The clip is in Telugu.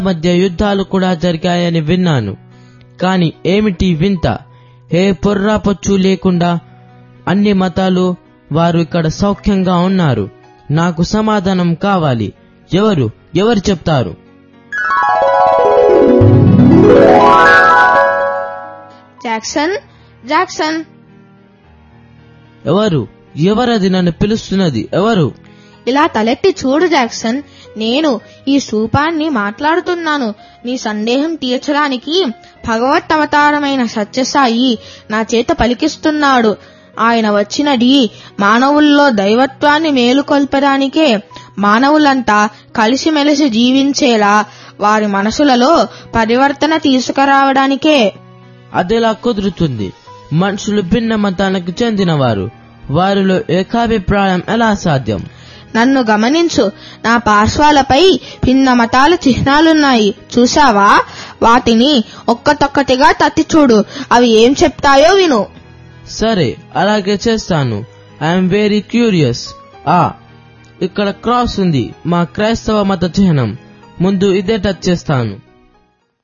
మధ్య యుద్ధాలు కూడా జరిగాయని విన్నాను కాని ఏమిటి వింత ఏ పొర్రాపొచ్చు లేకుండా అన్ని మతాలు వారు ఇక్కడ సౌఖ్యంగా ఉన్నారు నాకు సమాధానం కావాలి ఎవరు ఎవరు చెప్తారు జాక్సన్ జాక్సన్ ఎవరు ఎవరది నన్ను పిలుస్తున్నది ఎవరు ఇలా తలెత్తి చూడు జాక్సన్ నేను ఈ స్థూపాన్ని మాట్లాడుతున్నాను నీ సందేహం తీర్చడానికి భగవత్ అవతారమైన సత్యసాయి నా చేత పలికిస్తున్నాడు ఆయన వచ్చినది మానవుల్లో దైవత్వాన్ని మేలుకొల్పడానికే మానవులంతా కలిసిమెలిసి జీవించేలా వారి మనసులలో పరివర్తన తీసుకురావడానికే అదెలా కుదురుతుంది మనుషులు భిన్న మతాలకు చెందినవారు వారిలో ఏకాభిప్రాయం ఎలా సాధ్యం నన్ను గమనించు నా పార్శ్వాలపై భిన్న మతాల చిహ్నాలున్నాయి చూసావా వాటిని ఒక్కటొక్కటిగా తత్తి చూడు అవి ఏం చెప్తాయో విను సరే అలాగే చేస్తాను ఐఎమ్ వెరీ క్యూరియస్ ఆ ఇక్కడ క్రాస్ ఉంది మా క్రైస్తవ మత చిహ్నం ముందు ఇదే టచ్ చేస్తాను